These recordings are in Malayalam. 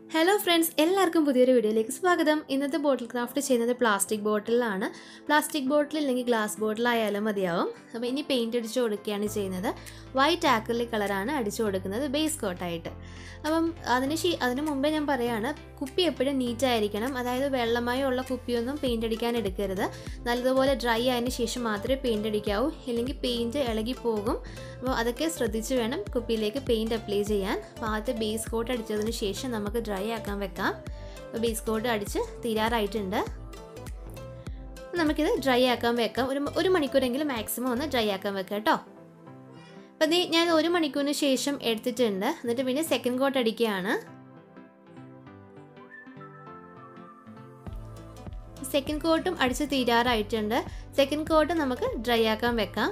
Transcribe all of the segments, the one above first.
ഹലോ ഫ്രണ്ട്സ് എല്ലാവർക്കും പുതിയൊരു വീഡിയോയിലേക്ക് സ്വാഗതം ഇന്നത്തെ ബോട്ടിൽ ക്രാഫ്റ്റ് ചെയ്യുന്നത് പ്ലാസ്റ്റിക് ബോട്ടിലാണ് പ്ലാസ്റ്റിക് ബോട്ടിൽ അല്ലെങ്കിൽ ഗ്ലാസ് ബോട്ടിലായാലും മതിയാവും അപ്പോൾ ഇനി പെയിൻറ്റ് അടിച്ചു കൊടുക്കുകയാണ് ചെയ്യുന്നത് വൈറ്റ് ആക്രിലിക് കളറാണ് അടിച്ചു കൊടുക്കുന്നത് ബേസ് കോട്ടായിട്ട് അപ്പം അതിന് ശേ അതിന് മുമ്പേ ഞാൻ പറയാണ് കുപ്പി എപ്പോഴും നീറ്റ് ആയിരിക്കണം അതായത് വെള്ളമയം ഉള്ള കുപ്പിയൊന്നും പെയിൻറ്റ് അടിക്കാൻ എടുക്കരുത് നല്ലതുപോലെ ഡ്രൈ ആയതിനു ശേഷം മാത്രമേ പെയിൻറ്റ് അടിക്കാവൂ ഇല്ലെങ്കിൽ പെയിൻറ്റ് ഇളകി പോകും അപ്പോൾ അതൊക്കെ ശ്രദ്ധിച്ച് വേണം കുപ്പിയിലേക്ക് പെയിൻറ്റ് അപ്ലൈ ചെയ്യാൻ അപ്പോൾ ആദ്യത്തെ ബേസ് കോട്ട് അടിച്ചതിന് ശേഷം നമുക്ക് ഡ്രൈ ആക്കാൻ വെക്കാം അപ്പോൾ ബേസ് കോട്ട് അടിച്ച് തീരാറായിട്ടുണ്ട് നമുക്കിത് ഡ്രൈ ആക്കാൻ വെക്കാം ഒരു ഒരു മണിക്കൂറെങ്കിലും മാക്സിമം ഒന്ന് ഡ്രൈ ആക്കാൻ വെക്കാം കേട്ടോ അപ്പം ഇത് ഞാൻ ഒരു മണിക്കൂറിന് ശേഷം എടുത്തിട്ടുണ്ട് എന്നിട്ട് പിന്നെ സെക്കൻഡ് കോട്ട് അടിക്കുകയാണ് സെക്കൻഡ് കോട്ടും അടിച്ച് തീരാറായിട്ടുണ്ട് സെക്കൻഡ് കോട്ട് നമുക്ക് ഡ്രൈ ആക്കാൻ വെക്കാം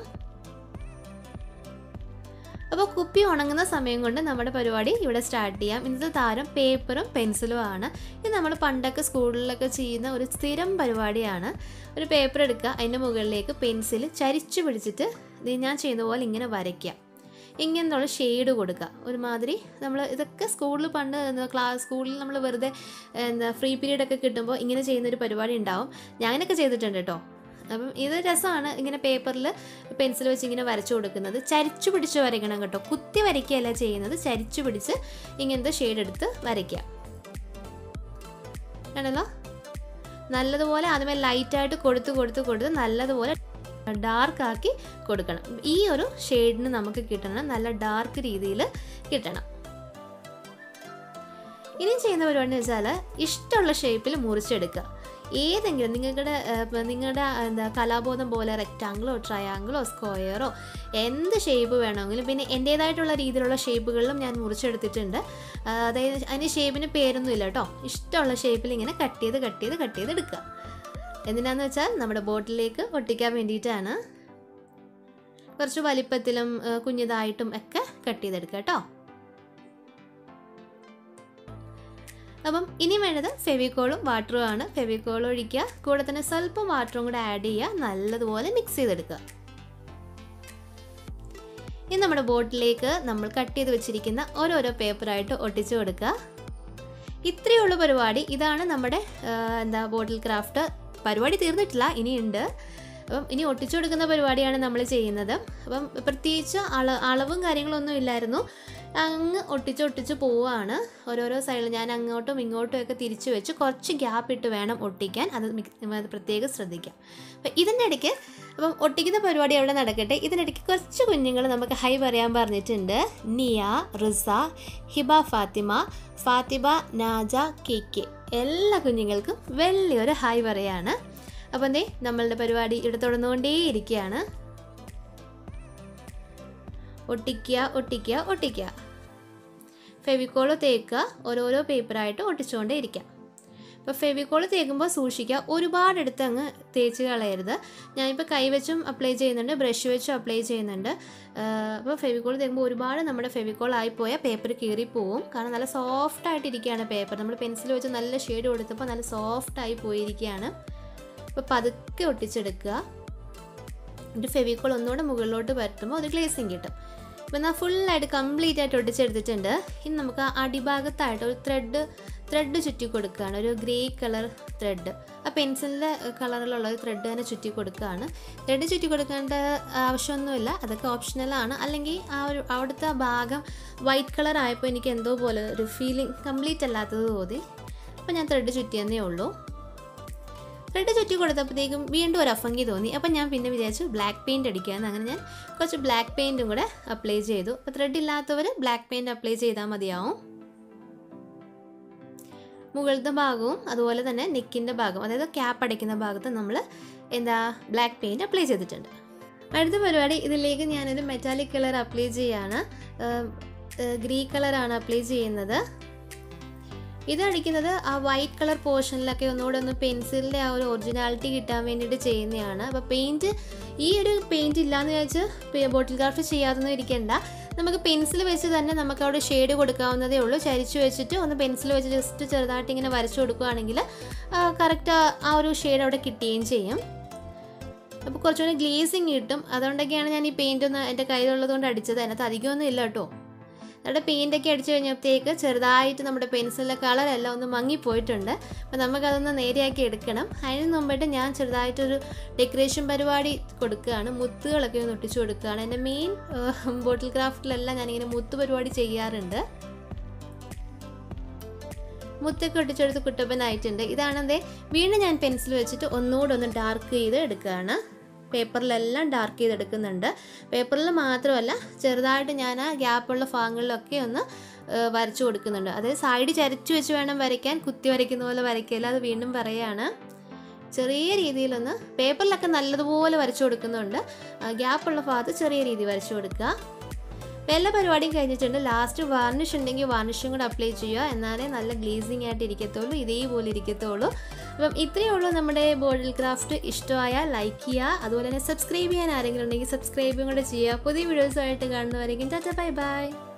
അപ്പോൾ കുപ്പി ഉണങ്ങുന്ന സമയം കൊണ്ട് നമ്മുടെ പരിപാടി ഇവിടെ സ്റ്റാർട്ട് ചെയ്യാം ഇന്നത്തെ താരം പേപ്പറും പെൻസിലും ആണ് ഇത് നമ്മൾ പണ്ടൊക്കെ സ്കൂളിലൊക്കെ ചെയ്യുന്ന ഒരു സ്ഥിരം പരിപാടിയാണ് ഒരു പേപ്പർ എടുക്കുക അതിൻ്റെ മുകളിലേക്ക് പെൻസിൽ ചരിച്ചു പിടിച്ചിട്ട് ഇത് ഞാൻ ചെയ്യുന്ന പോലെ ഇങ്ങനെ വരയ്ക്കുക ഇങ്ങനെയുള്ള ഷെയ്ഡ് കൊടുക്കുക ഒരുമാതിരി നമ്മൾ ഇതൊക്കെ സ്കൂളിൽ പണ്ട് ക്ലാസ് സ്കൂളിൽ നമ്മൾ വെറുതെ എന്താ ഫ്രീ പീരീഡ് ഒക്കെ കിട്ടുമ്പോൾ ഇങ്ങനെ ചെയ്യുന്ന ഒരു പരിപാടി ഉണ്ടാവും ഞാനൊക്കെ ചെയ്തിട്ടുണ്ട് കേട്ടോ അപ്പം ഇത് രസമാണ് ഇങ്ങനെ പേപ്പറിൽ പെൻസിൽ വെച്ച് ഇങ്ങനെ വരച്ചു കൊടുക്കുന്നത് ചരിച്ചു പിടിച്ച് വരയ്ക്കണം കേട്ടോ കുത്തി വരയ്ക്കുകയല്ല ചെയ്യുന്നത് ചരിച്ചു പിടിച്ച് ഇങ്ങനത്തെ ഷെയ്ഡ് എടുത്ത് വരയ്ക്കുക ആണല്ലോ നല്ലതുപോലെ ആദ്യമേ ലൈറ്റായിട്ട് കൊടുത്ത് കൊടുത്ത് കൊടുത്ത് നല്ലതുപോലെ ഡാർക്ക് ആക്കി കൊടുക്കണം ഈ ഒരു ഷെയ്ഡിന് നമുക്ക് കിട്ടണം നല്ല ഡാർക്ക് രീതിയിൽ കിട്ടണം ഇനി ചെയ്യുന്ന പരിപാടി എന്ന് വെച്ചാൽ ഇഷ്ടമുള്ള ഷേപ്പിൽ മുറിച്ചെടുക്കുക ഏതെങ്കിലും നിങ്ങളുടെ നിങ്ങളുടെ എന്താ കലാബോധം പോലെ റെക്റ്റാങ്കിളോ ട്രയാങ്കിളോ സ്ക്വയറോ എന്ത് ഷേപ്പ് വേണമെങ്കിലും പിന്നെ എൻ്റേതായിട്ടുള്ള രീതിയിലുള്ള ഷേപ്പുകളിലും ഞാൻ മുറിച്ചെടുത്തിട്ടുണ്ട് അതായത് അതിന് ഷേപ്പിന് പേരൊന്നുമില്ല കേട്ടോ ഇഷ്ടമുള്ള ഷേപ്പിൽ ഇങ്ങനെ കട്ട് ചെയ്ത് കട്ട് ചെയ്ത് കട്ട് ചെയ്ത് എടുക്കുക എന്തിനാന്ന് വെച്ചാൽ നമ്മുടെ ബോട്ടിലേക്ക് ഒട്ടിക്കാൻ വേണ്ടിയിട്ടാണ് കുറച്ച് വലിപ്പത്തിലും കുഞ്ഞിതായിട്ടും ഒക്കെ കട്ട് ചെയ്തെടുക്കുക കേട്ടോ അപ്പം ഇനി വേണ്ടത് ഫെവിക്കോളും വാട്ടറും ആണ് ഫെവിക്കോൾ ഒഴിക്കുക കൂടെ തന്നെ സ്വല്പം വാട്ടറും കൂടെ ആഡ് ചെയ്യുക നല്ലതുപോലെ മിക്സ് ചെയ്തെടുക്കുക ഇനി നമ്മുടെ ബോട്ടിലേക്ക് നമ്മൾ കട്ട് ചെയ്ത് വെച്ചിരിക്കുന്ന ഓരോരോ പേപ്പറായിട്ട് ഒട്ടിച്ചു കൊടുക്കുക ഇത്രയേ ഉള്ളൂ പരിപാടി ഇതാണ് നമ്മുടെ എന്താ ബോട്ടിൽ ക്രാഫ്റ്റ് പരിപാടി തീർന്നിട്ടില്ല ഇനിയുണ്ട് അപ്പം ഇനി ഒട്ടിച്ചു കൊടുക്കുന്ന പരിപാടിയാണ് നമ്മൾ ചെയ്യുന്നത് അപ്പം പ്രത്യേകിച്ച് അള അളവും കാര്യങ്ങളൊന്നും ഇല്ലായിരുന്നു അങ്ങ് ഒട്ടിച്ച് ഒട്ടിച്ച് പോവുകയാണ് ഓരോരോ സൈഡിൽ ഞാൻ അങ്ങോട്ടും ഇങ്ങോട്ടും ഒക്കെ തിരിച്ചു വെച്ച് കുറച്ച് ഗ്യാപ്പ് ഇട്ട് വേണം ഒട്ടിക്കാൻ അത് അത് പ്രത്യേകം ശ്രദ്ധിക്കാം അപ്പം ഇതിൻ്റെ ഇടയ്ക്ക് അപ്പം ഒട്ടിക്കുന്ന പരിപാടി അവിടെ നടക്കട്ടെ ഇതിനിടയ്ക്ക് കുറച്ച് കുഞ്ഞുങ്ങൾ നമുക്ക് ഹൈ പറയാൻ പറഞ്ഞിട്ടുണ്ട് നിയ റിസ ഹിബ ഫാത്തിമ ഫാത്തിബ നാജ കെ കെ എല്ലാ കുഞ്ഞുങ്ങൾക്കും വലിയൊരു ഹായ് പറയാണ് അപ്പം എന്തേ നമ്മളുടെ പരിപാടി ഇവിടെ തുടർന്നുകൊണ്ടേയിരിക്കുകയാണ് ഒട്ടിക്കുക ഒട്ടിക്കുക ഒട്ടിക്കുക ഫെവിക്കോള് തേക്കുക ഓരോരോ പേപ്പറായിട്ട് ഒട്ടിച്ചുകൊണ്ടേ ഇരിക്കാം ഇപ്പോൾ ഫെവിക്കോൾ തേക്കുമ്പോൾ സൂക്ഷിക്കുക ഒരുപാട് എടുത്ത് അങ്ങ് തേച്ച് കളയരുത് ഞാനിപ്പോൾ കൈവച്ചും അപ്ലൈ ചെയ്യുന്നുണ്ട് ബ്രഷ് വെച്ചും അപ്ലൈ ചെയ്യുന്നുണ്ട് അപ്പോൾ ഫെവിക്കോൾ തേക്കുമ്പോൾ ഒരുപാട് നമ്മുടെ ഫെവിക്കോൾ ആയിപ്പോയാൽ പേപ്പർ കീറിപ്പോവും കാരണം നല്ല സോഫ്റ്റ് ആയിട്ടിരിക്കുകയാണ് പേപ്പർ നമ്മൾ പെൻസിൽ വെച്ച് നല്ല ഷെയ്ഡ് കൊടുത്തപ്പോൾ നല്ല സോഫ്റ്റ് ആയി പോയിരിക്കുകയാണ് അപ്പോൾ പതുക്കെ ഒട്ടിച്ചെടുക്കുക എന്നിട്ട് ഫെവിക്കോൾ ഒന്നുകൂടെ മുകളിലോട്ട് പരത്തുമ്പോൾ ഒരു ഗ്ലേസിങ് കിട്ടും അപ്പോൾ എന്നാൽ ഫുള്ളായിട്ട് കംപ്ലീറ്റ് ആയിട്ട് ഒട്ടിച്ചെടുത്തിട്ടുണ്ട് ഇനി നമുക്ക് ആടിഭാഗത്തായിട്ട് ഒരു ത്രെഡ് ത്രെഡ് ചുറ്റി കൊടുക്കുകയാണ് ഒരു ഗ്രേ കളർ ത്രെഡ് ആ പെൻസിലിൻ്റെ കളറിലുള്ള ഒരു ത്രെഡ് തന്നെ ചുറ്റി കൊടുക്കുകയാണ് ത്രെഡ് ചുറ്റി കൊടുക്കേണ്ട ആവശ്യമൊന്നുമില്ല അതൊക്കെ ഓപ്ഷണലാണ് അല്ലെങ്കിൽ ആ ഒരു അവിടുത്തെ ഭാഗം വൈറ്റ് കളർ ആയപ്പോൾ എനിക്ക് എന്തോ പോലെ ഒരു ഫീലിംഗ് കംപ്ലീറ്റ് അല്ലാത്തത് തോന്നി അപ്പോൾ ഞാൻ ത്രെഡ് ചുറ്റിയെന്നേ ഉള്ളൂ ത്രെഡ് ചുറ്റി കൊടുത്തപ്പോഴത്തേക്കും വീണ്ടും ഒരു അഫങ്കി തോന്നി അപ്പം ഞാൻ പിന്നെ വിചാരിച്ചു ബ്ലാക്ക് പെയിൻറ്റ് അടിക്കാമെന്ന് അങ്ങനെ ഞാൻ കുറച്ച് ബ്ലാക്ക് പെയിൻറ്റും കൂടെ അപ്ലൈ ചെയ്തു അപ്പോൾ ത്രെഡ് ഇല്ലാത്തവർ ബ്ലാക്ക് പെയിൻറ്റ് അപ്ലൈ ചെയ്താൽ മതിയാവും മുകളിലത്തെ ഭാഗവും അതുപോലെ തന്നെ നെക്കിൻ്റെ ഭാഗം അതായത് ക്യാപ്പ് അടയ്ക്കുന്ന ഭാഗത്ത് നമ്മൾ എന്താ ബ്ലാക്ക് പെയിൻറ്റ് അപ്ലൈ ചെയ്തിട്ടുണ്ട് അടുത്ത പരിപാടി ഇതിലേക്ക് ഞാനൊരു മെറ്റാലിക് കളർ അപ്ലൈ ചെയ്യാണ് ഗ്രീ കളറാണ് അപ്ലൈ ചെയ്യുന്നത് ഇത് അടിക്കുന്നത് ആ വൈറ്റ് കളർ പോർഷനിലൊക്കെ ഒന്നുകൂടെ ഒന്ന് പെൻസിലിൻ്റെ ആ ഒരു ഒറിജിനാലിറ്റി കിട്ടാൻ വേണ്ടിയിട്ട് ചെയ്യുന്നതാണ് അപ്പോൾ പെയിൻറ്റ് ഈ ഒരു പെയിൻറ്റ് ഇല്ലയെന്ന് വെച്ച് ബോട്ടിൽ ക്രാഫ്റ്റ് ചെയ്യാതൊന്നും ഇരിക്കേണ്ട നമുക്ക് പെൻസിൽ വെച്ച് തന്നെ നമുക്ക് അവിടെ ഷെയ്ഡ് കൊടുക്കാവുന്നതേ ഉള്ളൂ ചരിച്ചു വെച്ചിട്ട് ഒന്ന് പെൻസിൽ വെച്ച് ജസ്റ്റ് ചെറുതായിട്ട് ഇങ്ങനെ വരച്ചു കൊടുക്കുകയാണെങ്കിൽ കറക്റ്റ് ആ ഒരു ഷെയ്ഡ് അവിടെ കിട്ടുകയും ചെയ്യും അപ്പോൾ കുറച്ചുകൂടി ഗ്ലേസിങ് കിട്ടും അതുകൊണ്ടൊക്കെയാണ് ഞാൻ ഈ പെയിൻ്റ് ഒന്ന് എൻ്റെ കയ്യിലുള്ളത് കൊണ്ട് അടിച്ചത് അതിനകത്ത് അധികമൊന്നും ഇല്ല കേട്ടോ നമ്മുടെ പെയിൻ്റൊക്കെ അടിച്ചു കഴിഞ്ഞപ്പോഴത്തേക്ക് ചെറുതായിട്ട് നമ്മുടെ പെൻസിലിൻ്റെ കളറെല്ലാം ഒന്ന് മങ്ങിപ്പോയിട്ടുണ്ട് അപ്പോൾ നമുക്കതൊന്ന് നേരെയാക്കി എടുക്കണം അതിന് മുമ്പായിട്ട് ഞാൻ ചെറുതായിട്ടൊരു ഡെക്കറേഷൻ പരിപാടി കൊടുക്കുകയാണ് മുത്തുകളൊക്കെ ഒന്ന് ഒട്ടിച്ചു കൊടുക്കുകയാണ് എൻ്റെ മെയിൻ ബോട്ടിൽ ക്രാഫ്റ്റിലെല്ലാം ഞാനിങ്ങനെ മുത്ത് പരിപാടി ചെയ്യാറുണ്ട് മുത്തൊക്കെ ഒട്ടിച്ചെടുത്ത് കുട്ടപ്പനായിട്ടുണ്ട് ഇതാണെന്തേ വീണ്ടും ഞാൻ പെൻസിൽ വെച്ചിട്ട് ഒന്നുകൂടെ ഒന്ന് ഡാർക്ക് ചെയ്ത് എടുക്കുകയാണ് പേപ്പറിലെല്ലാം ഡാർക്ക് ചെയ്തെടുക്കുന്നുണ്ട് പേപ്പറിൽ മാത്രമല്ല ചെറുതായിട്ട് ഞാൻ ആ ഗ്യാപ്പുള്ള ഭാഗങ്ങളിലൊക്കെ ഒന്ന് ഏഹ്, വരച്ചു കൊടുക്കുന്നുണ്ട് അതായത് സൈഡ് ചരിച്ചു വെച്ച് വേണം വരയ്ക്കാൻ കുത്തി വരയ്ക്കുന്ന പോലെ വരയ്ക്കില്ല അത് വീണ്ടും പറയാണ് ചെറിയ രീതിയിലൊന്ന് പേപ്പറിലൊക്കെ നല്ലതുപോലെ വരച്ചു കൊടുക്കുന്നുണ്ട് ആ, ഗ്യാപ്പുള്ള ഭാഗത്ത് ചെറിയ രീതി വരച്ചു കൊടുക്കുക അപ്പോൾ എല്ലാ പരിപാടിയും കഴിഞ്ഞിട്ടുണ്ട് ലാസ്റ്റ് വാർണിഷ് ഉണ്ടെങ്കിൽ വാർണിഷും കൂടെ അപ്ലൈ ചെയ്യുക എന്നാലേ നല്ല ഗ്ലേസിങ് ആയിട്ട് ഇരിക്കത്തുള്ളൂ ഇതേപോലെ ഇരിക്കത്തുള്ളൂ അപ്പം ഇത്രയേ ഉള്ളൂ നമ്മുടെ ബോർഡിൽ ക്രാഫ്റ്റ് ഇഷ്ടമായാൽ ലൈക്ക് ചെയ്യുക അതുപോലെ തന്നെ സബ്സ്ക്രൈബ് ചെയ്യാൻ ആരെങ്കിലും ഉണ്ടെങ്കിൽ സബ്സ്ക്രൈബും കൂടെ ചെയ്യുക പുതിയ വീഡിയോസുമായിട്ട് കാണുന്നവരെയും ടാറ്റ ബൈ ബൈ